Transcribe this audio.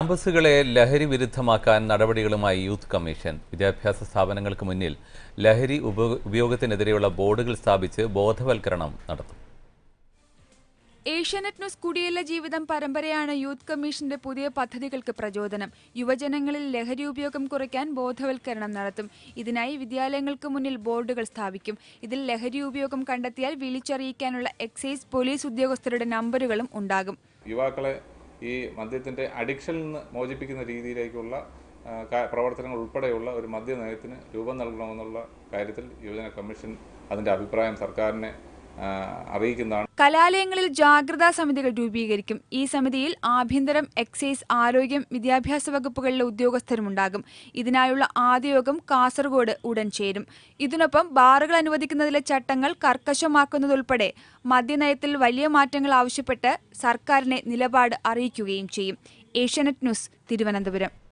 ക്യാമ്പസുകളെ ലഹരി വിരുദ്ധമാക്കാൻ നടപടികളുമായി youth commission വിദ്യാഭ്യാസ സ്ഥാപനങ്ങൾക്ക് മുന്നിൽ ലഹരി ഉപ- ഉപയോഗത്തിനെതിരെയുള്ള ബോർഡുകൾ സ്ഥാപിച്ച് ബോധവൽക്കരണം നടത്തും ഏഷ്യാനെറ്റ് ന്യൂസ് കുടിയേല ജീവിതം പരമ്പരയാണ് യൂത്ത് കമ്മീഷന്റെ പുതിയ പദ്ധതികൾക്ക് പ്രചോദനം യുവജനങ്ങളിൽ ലഹരി ഉപയോഗം കുറയ്ക്കാൻ ബോധവൽക്കരണം നടത്തും ഇതിനായി വിദ്യാലയങ്ങൾക്ക് മുന്നിൽ ബോർഡുകൾ സ്ഥാപിക്കും ഇതിൽ ലഹരി ഉപയോഗം കണ്ടെത്തിയാൽ വിളിച്ചറിയിക്കാനുള്ള എക്സൈസ് പോലീസ് ഉദ്യോഗസ്ഥരുടെ നമ്പറുകളും ഉണ്ടാകും യുവാക്കളെ ഈ മദ്യത്തിൻ്റെ അഡിക്ഷനിൽ നിന്ന് മോചിപ്പിക്കുന്ന രീതിയിലേക്കുള്ള ആ, കാ- പ്രവർത്തനങ്ങൾ ഉൾപ്പെടെയുള്ള ഒരു മദ്യനയത്തിന് രൂപം നൽകണമെന്നുള്ള കാര്യത്തിൽ യുവജന കമ്മീഷൻ അതിൻ്റെ അഭിപ്രായം സർക്കാരിനെ ആ, അറിയിക്കുന്നതാണ് കലാലയങ്ങളിൽ ജാഗ്രതാ സമിതികൾ രൂപീകരിക്കും ഈ സമിതിയിൽ ആഭ്യന്തരം എക്സൈസ് ആരോഗ്യം വിദ്യാഭ്യാസ വകുപ്പുകളിലെ ഉദ്യോഗസ്ഥരുമുണ്ടാകും ഇതിനായുള്ള ആദ്യ യോഗം കാസർഗോഡ് ഉടൻ ചേരും ഇതിനൊപ്പം ബാറുകൾ അനുവദിക്കുന്നതിലെ ചട്ടങ്ങൾ കർക്കശമാക്കുന്നതുൾപ്പെടെ മദ്യനയത്തിൽ വലിയ മാറ്റങ്ങൾ ആവശ്യപ്പെട്ട് സർക്കാരിനെ നിലപാട് അറിയിക്കുകയും ചെയ്യും ഏഷ്യാനെറ്റ് ന്യൂസ് തിരുവനന്തപുരം